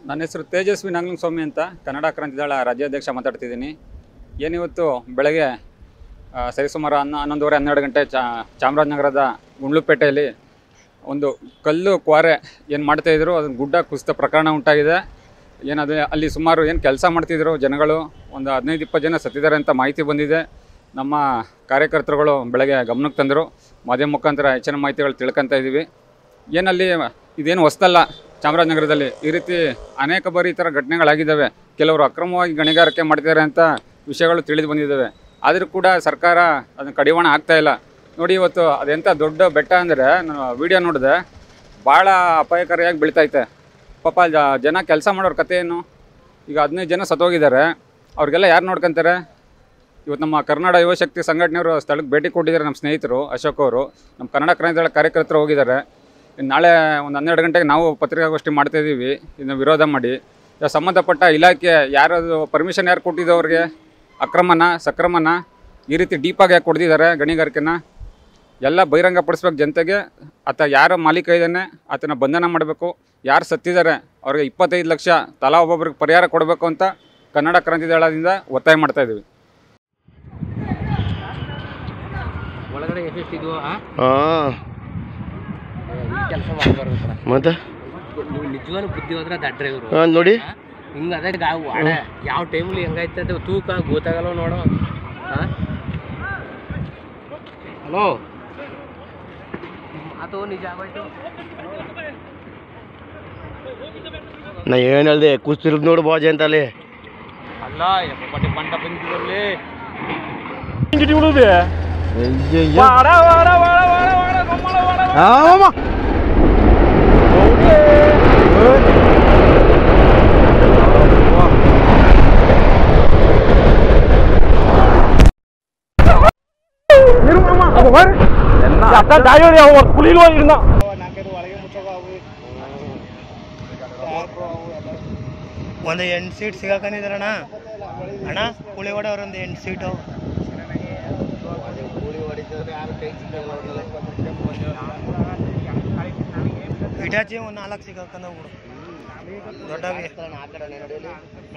ನನ್ನ ಹೆಸರು ತೇಜಸ್ವಿ ನಂಗ್ಲಿಂಗ್ ಸ್ವಾಮಿ ಅಂತ ಕನ್ನಡ ಕ್ರಾಂತಿದಳ ರಾಜ್ಯಾಧ್ಯಕ್ಷ ಮಾತಾಡ್ತಿದ್ದೀನಿ ಏನಿವತ್ತು ಬೆಳಗ್ಗೆ ಆ, ಸರಿಸುಮಾರು ಹನ್ನ ಹನ್ನೊಂದುವರೆ ಹನ್ನೆರಡು ಗಂಟೆ ಚಾ ಚಾಮರಾಜನಗರದ ಗುಂಡ್ಲುಪೇಟೆಯಲ್ಲಿ ಒಂದು ಕಲ್ಲು ಕ್ವಾರೆ ಏನು ಮಾಡ್ತಾಯಿದ್ರು ಅದನ್ನು ಗುಡ್ಡ ಕುಸಿತ ಪ್ರಕರಣ ಉಂಟಾಗಿದೆ ಏನದು ಅಲ್ಲಿ ಸುಮಾರು ಏನು ಕೆಲಸ ಮಾಡ್ತಿದ್ರು ಜನಗಳು ಒಂದು ಹದಿನೈದು ಇಪ್ಪತ್ತು ಜನ ಸತ್ತಿದ್ದಾರೆ ಅಂತ ಮಾಹಿತಿ ಬಂದಿದೆ ನಮ್ಮ ಕಾರ್ಯಕರ್ತರುಗಳು ಬೆಳಗ್ಗೆ ಗಮನಕ್ಕೆ ತಂದರು ಮಾಧ್ಯಮ ಮುಖಾಂತರ ಹೆಚ್ಚಿನ ಮಾಹಿತಿಗಳು ತಿಳ್ಕೊತಾ ಇದ್ದೀವಿ ಏನಲ್ಲಿ ಇದೇನು ಹೊಸ್ತಲ್ಲ ಚಾಮರಾಜನಗರದಲ್ಲಿ ಈ ರೀತಿ ಅನೇಕ ಬಾರಿ ಈ ಥರ ಘಟನೆಗಳಾಗಿದ್ದಾವೆ ಕೆಲವರು ಅಕ್ರಮವಾಗಿ ಗಣಿಗಾರಿಕೆ ಮಾಡ್ತಿದ್ದಾರೆ ಅಂತ ವಿಷಯಗಳು ತಿಳಿದು ಬಂದಿದ್ದಾವೆ ಆದರೂ ಕೂಡ ಸರ್ಕಾರ ಅದನ್ನು ಕಡಿವಾಣ ಆಗ್ತಾ ಇಲ್ಲ ನೋಡಿ ಇವತ್ತು ಅದೆಂಥ ದೊಡ್ಡ ಬೆಟ್ಟ ಅಂದರೆ ನಾನು ವಿಡಿಯೋ ನೋಡಿದೆ ಭಾಳ ಅಪಾಯಕಾರಿಯಾಗಿ ಬೀಳ್ತೈತೆ ಪಾಪ ಜ- ಜನ ಕೆಲಸ ಮಾಡೋರ ಕತೆ ಏನು ಈಗ ಹದಿನೈದು ಜನ ಸತ್ತೋಗಿದ್ದಾರೆ ಅವ್ರಿಗೆಲ್ಲ ಯಾರು ನೋಡ್ಕೊಂತಾರೆ ಇವತ್ತು ನಮ್ಮ ಕರ್ನಾಟಕ ಯುವಶಕ್ತಿ ಸಂಘಟನೆಯವರು ಸ್ಥಳಕ್ಕೆ ಭೇಟಿ ಕೊಟ್ಟಿದ್ದಾರೆ ನಮ್ಮ ಸ್ನೇಹಿತರು ಅಶೋಕ್ ಅವರು ನಮ್ಮ ಕನ್ನಡ ಕ್ರಾಂತಿದಳ ಕಾರ್ಯಕರ್ತರು ಹೋಗಿದ್ದಾರೆ ಇನ್ನು ನಾಳೆ ಒಂದು ಹನ್ನೆರಡು ಗಂಟೆಗೆ ನಾವು ಪತ್ರಿಕಾಗೋಷ್ಠಿ ಮಾಡ್ತಾ ಇದ್ದೀವಿ ಇದನ್ನು ವಿರೋಧ ಮಾಡಿ ಈಗ ಸಂಬಂಧಪಟ್ಟ ಇಲಾಖೆ ಯಾರದು ಪರ್ಮಿಷನ್ ಯಾರು ಕೊಟ್ಟಿದ್ದು ಅವ್ರಿಗೆ ಅಕ್ರಮನ ಸಕ್ರಮನ ಈ ರೀತಿ ಡೀಪಾಗಿ ಯಾಕೆ ಕೊಡ್ದಿದ್ದಾರೆ ಗಣಿಗಾರಿಕೆನ ಎಲ್ಲ ಬಹಿರಂಗಪಡಿಸ್ಬೇಕು ಜನತೆಗೆ ಆತ ಯಾರ ಮಾಲೀಕ ಇದ್ದಾನೆ ಆತನ ಬಂಧನ ಮಾಡಬೇಕು ಯಾರು ಸತ್ತಿದ್ದಾರೆ ಅವ್ರಿಗೆ ಇಪ್ಪತ್ತೈದು ಲಕ್ಷ ತಲಾ ಒಬ್ಬೊಬ್ರಿಗೆ ಪರಿಹಾರ ಕೊಡಬೇಕು ಅಂತ ಕನ್ನಡ ಕ್ರಾಂತಿ ದಳದಿಂದ ಒತ್ತಾಯ ಮಾಡ್ತಾ ಇದ್ದೀವಿ ಒಳಗಡೆ ಎಷ್ಟೆಷ್ಟಿದ್ವು ಹಾಂ ಕೆಲಸ ಮಾಡಬಾರ್ದು ಸರ್ ಮತ್ತೆ ನೀವು ನಿಜವಾಗ್ಲೂ ಬುದ್ಧಿ ಹೋದ್ರೆ ದಡ್ಡ ಇವರು ಹಾಂ ನೋಡಿ ಹಿಂಗೆ ಅದೇ ಗಾವು ಅಡ ಯಾವ ಟೈಮಲ್ಲಿ ಹೆಂಗೈತೆ ಅಂತ ತೂಕ ಗೊತ್ತಾಗಲ್ಲ ನೋಡು ಹಾಂ ಹಲೋ ಮಾತು ನಿಜ ಆಗೋಯ್ತು ನಾ ಏನು ಹೇಳ್ದೆ ಕುಸ್ತಿರೋದು ನೋಡು ಬಾಜಿ ಅಂತ ಅಲ್ಲಿ ಅಲ್ಲ ಬಟ್ಟೆ ಬಂಡ ಬಂದಿದ್ರಲ್ಲಿ ಒಂದು ಎಂಟು ಸೀಟ್ ಸಿಗಾಕೊಂಡಿದ್ದಾರಣ್ಣ ಅಣ್ಣ ಕುಳಿವಾಡ ಅವ್ರೊಂದು ಎಂಟು ಸೀಟು ಇಟಾಚಿ ಒಂದು ನಾಲ್ಕು ಸಿಗಾಕೊಂಡ ಬಿಡು ದೊಡ್ಡವಿ